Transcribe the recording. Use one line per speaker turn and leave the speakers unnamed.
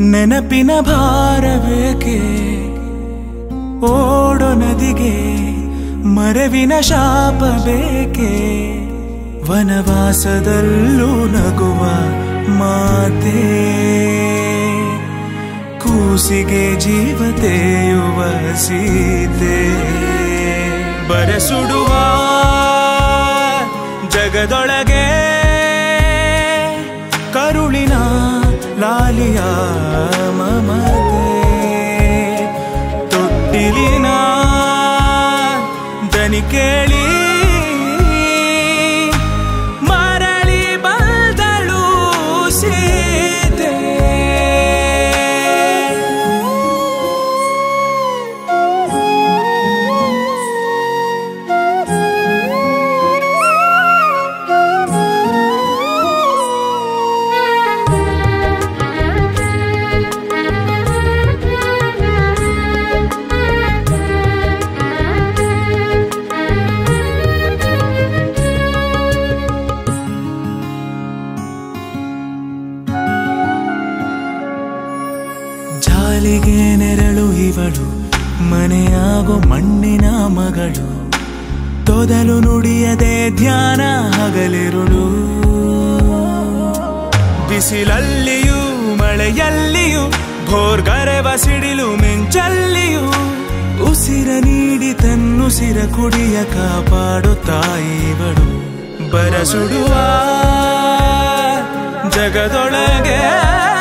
ನೆನಪಿನ ಭಾರಬೇಕೆ ಓಡೋ ನದಿಗೆ ಮರವಿನ ಶಾಪ ಬೇಕೆ ವನವಾಸದಲ್ಲೂ ನಗುವ ಮಾತೆ ಕೂಸಿಗೆ ಜೀವ ತೇಯುವ ಸೀತೆ ಬರಸುಡುವ ಜಗದೊಳಗೆ ಕರುಳಿನ ಲಾಲಿಯ ಮಮತೆ ತೊಟ್ಟಿಲಿನ ದನಿ ಕೇಳಿ ಮರಳಿ ಬಂದಳು ಸೀತೆ ಜಾಲಿಗೆ ನೆರಳು ಇವಳು ಮನೆಯಾಗೋ ಮಣ್ಣಿನ ಮಗಳು ತೊದಲು ನುಡಿಯದೆ ಧ್ಯಾನ ಹಗಲಿರುಳು ಬಿಸಿಲಲ್ಲಿಯೂ ಮಳೆಯಲ್ಲಿಯೂ ಭೋರ್ಗರೆವ ಸಿಡಿಲು ಮಿಂಚಲ್ಲಿಯೂ ಉಸಿರ ನೀಡಿ ತನ್ನುಸಿರ ಕುಡಿಯ ಕಾಪಾಡು ತಾಯಿವಳು ಬರಸುಡುವ ಜಗದೊಳಗೆ